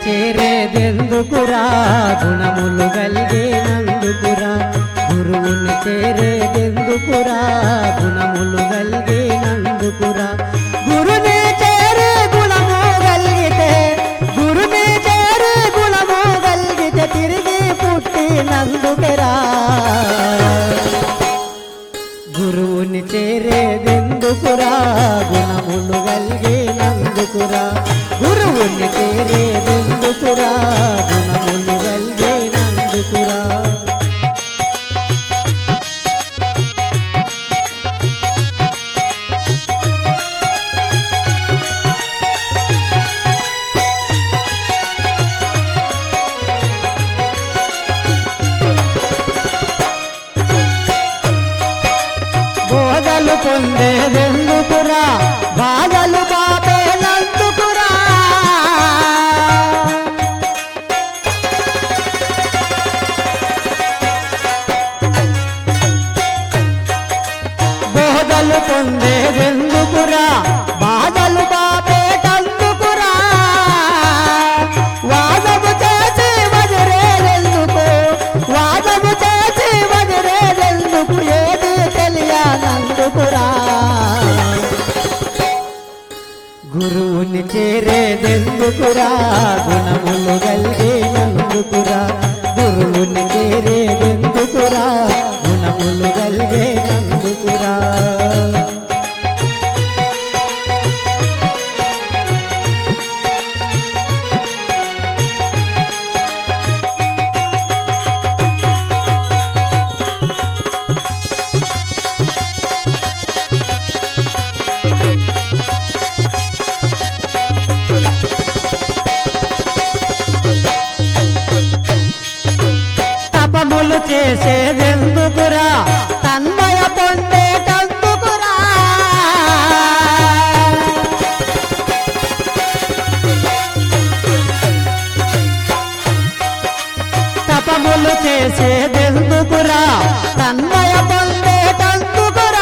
చేరేదెందుకురా గుణములు కలిగినందుకురా గురువుని చేరేదెందుకురా గుణములు కలిగినందుకురా గురుని చేరే గుణము కలిగితే గురుని చేరే గుణము కలిగితే తిరిగి పుట్టినందుకురా గురువుని చేరేదెందుకురా గుణములు కలిగినందుకురా గురువుని చేరేదెందుకురా గుణములు కలిగినందుకురా బోధలు పొందేదెందుకురా బాధలు బాపేనందుకురా బోధలు పొందేదెందుకురా బాధలు బాపేటందుకురా వాదము చేసి వదిలేదెందుకు వాదము చేసి వదిలేదెందుకు ఏది తెలియనందుకురా గురువుని చేరేదెందుకురా గుణములు కలిగినందుకురా గురువుని చేరేదెందుకురా గుణములు కలిగినందుకురా తపములు చేసేదెందుకురా తన్మయ పొందేటందుకురా తపములు చేసేదెందుకురా తన్మయ పొందేటందుకురా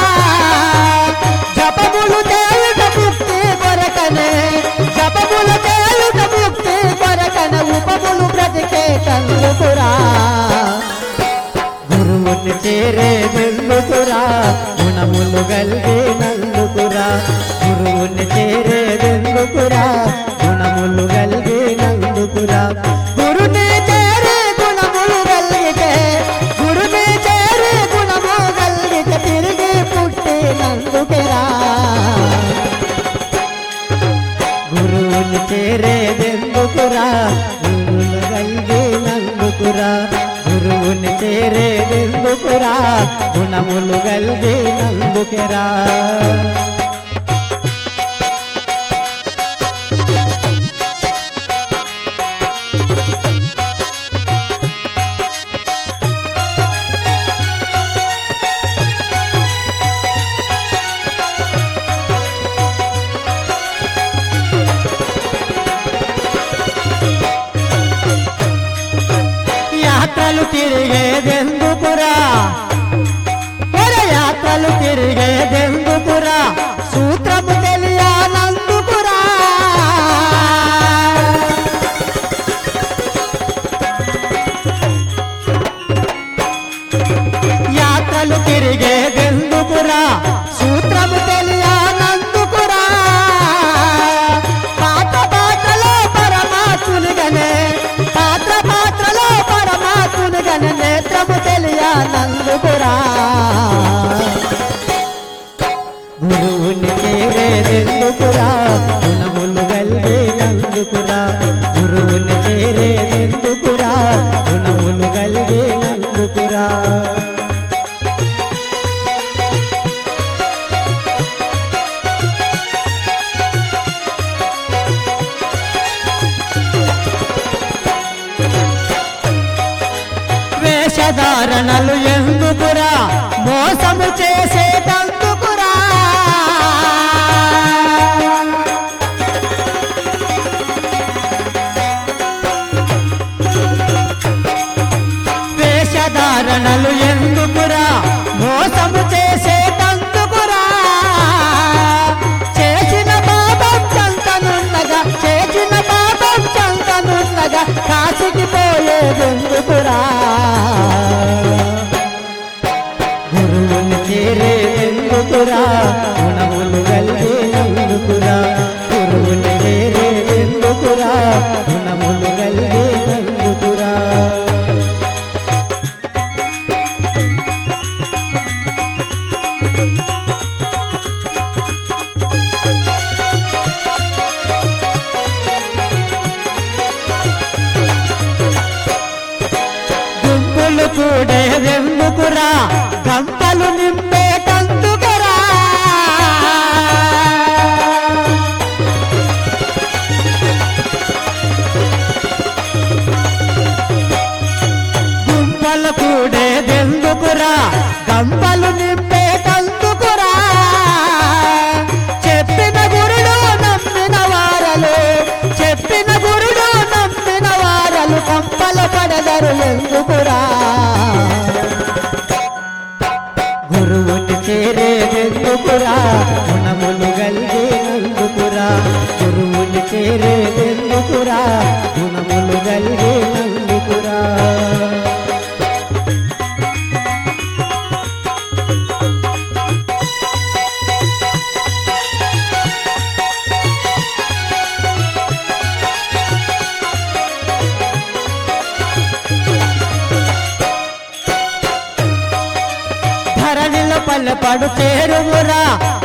జపములు చేయుట ముక్తి కొరకనే జపములు చేయుట ముక్తి కొరకనే ఉపములు బ్రతికేటందుకురా గురువుని చేరేదెందుకురా గుణములు కలిగినందుకురా గురువుని చేరేదెందుకురా గుణములు కలిగినందుకురా గురుని చేరే గుణములు కలిగితే గురుని చేరే గుణము కలిగితే తిరిగి పుట్టినందుకురా గురువుని చేరేదెందుకురా గురువులు కలిగినందుకురా గురువుని చేరేదెందుకురా గుణములు కలిగినందుకురా యాత్రలు తిరిగేదెందుకురా ఒరే యాత్రలు తిరిగేదెందుకురా సూత్రము తెలియనందుకురా యాత్రలు తిరిగేదెందుకురా సూత్రము తెలియనందుకురా పాత్ర పాత్రలో పరమాత్మునిగనే పాత్ర పాత్రలో పరమాత్మునిగనే నేత్రము తెలియనందుకురా గురువుని చేరేదెందుకురా గుణములు కలిగినందుకురా గురువుని చేరేదెందుకురా గుణములు కలిగినందుకురా వేషధారణలు ఎందుకురా మోసము చేసేటందుకురా వేషధారణలు ఎందుకురా మోసము చేసేటందుకురా చేసిన పాపం చంతనుండగా చేసిన పాపం చంతను కాటికి పోయేదెందుకురా గురువుని చేరేదెందుకురా గుణములు కలిగేందుకురా గురువుని చేరేదెందుకురా గుణములు కలిగేందుకురా గుంపులు కూడేదెందుకురా గంపలు నింపేటందుకురా గుంపలు కూడేదెందుకురా గంపలు నింపేటందుకురా చెప్పిన గురుడు నమ్మిన వారలు చెప్పిన గురుడు నమ్మిన వారలు కంపల పడదరు ఎందుకురా గురువుని చేరేదెందుకురా గుణములు గల్గేనందుకురా గురువుని చేరేదెందుకురా గుణములు గల్గేనందుకురా ధరణిలో పల్లెపడు చేరువురా